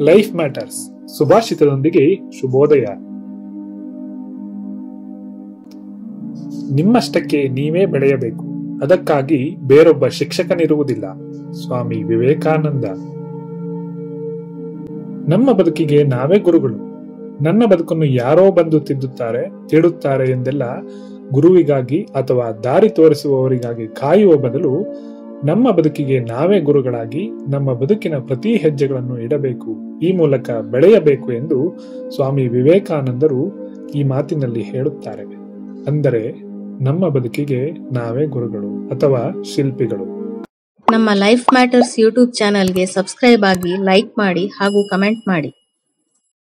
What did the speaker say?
life matters ಸುಭಾಷಿತದೊಂದಿಗೆ ಶುಭೋದಯ ನಿಮ್ಮಷ್ಟಕ್ಕೆ ನೀವೇ ಬೆಳೆಯಬೇಕು ಅದಕ್ಕಾಗಿ ಬೇರೊಬ್ಬ ಶಿಕ್ಷಕನಿರುವುದಿಲ್ಲ ಸ್ವಾಮಿ ವಿವೇಕಾನಂದ ನಮ್ಮ ಬದುಕಿಗೆ ನಾವೇ ಗುರುಗಳು ನನ್ನ ಬದುಕನ್ನು ಯಾರೋ ಬಂದು ತಿದ್ದುತ್ತಾರೆ ತಿಡುತ್ತಾರೆ ಎಂದೆಲ್ಲ ಗುರುವಿಗಾಗಿ ಅಥವಾ ದಾರಿ ತೋರಿಸುವವರಿಗಾಗಿ ಕಾಯುವ ಬದಲು ನಮ್ಮ ಬದುಕಿಗೆ ನಾವೇ ಗುರುಗಳಾಗಿ ನಮ್ಮ ಬದುಕಿನ ಪ್ರತಿ ಹೆಜ್ಜೆಗಳನ್ನು ಇಡಬೇಕು ಈ ಮೂಲಕ ಬೆಳೆಯಬೇಕು ಎಂದು ಸ್ವಾಮಿ ವಿವೇಕಾನಂದರು ಈ ಮಾತಿನಲ್ಲಿ ಹೇಳುತ್ತಾರೆ ಅಂದರೆ ನಮ್ಮ ಬದುಕಿಗೆ ನಾವೇ ಗುರುಗಳು ಅಥವಾ ಶಿಲ್ಪಿಗಳು ನಮ್ಮ ಲೈಫ್ ಮ್ಯಾಟರ್ಸ್ ಯೂಟ್ಯೂಬ್ ಚಾನಲ್ಗೆ ಸಬ್ಸ್ಕ್ರೈಬ್ ಆಗಿ ಲೈಕ್ ಮಾಡಿ ಹಾಗೂ ಕಮೆಂಟ್ ಮಾಡಿ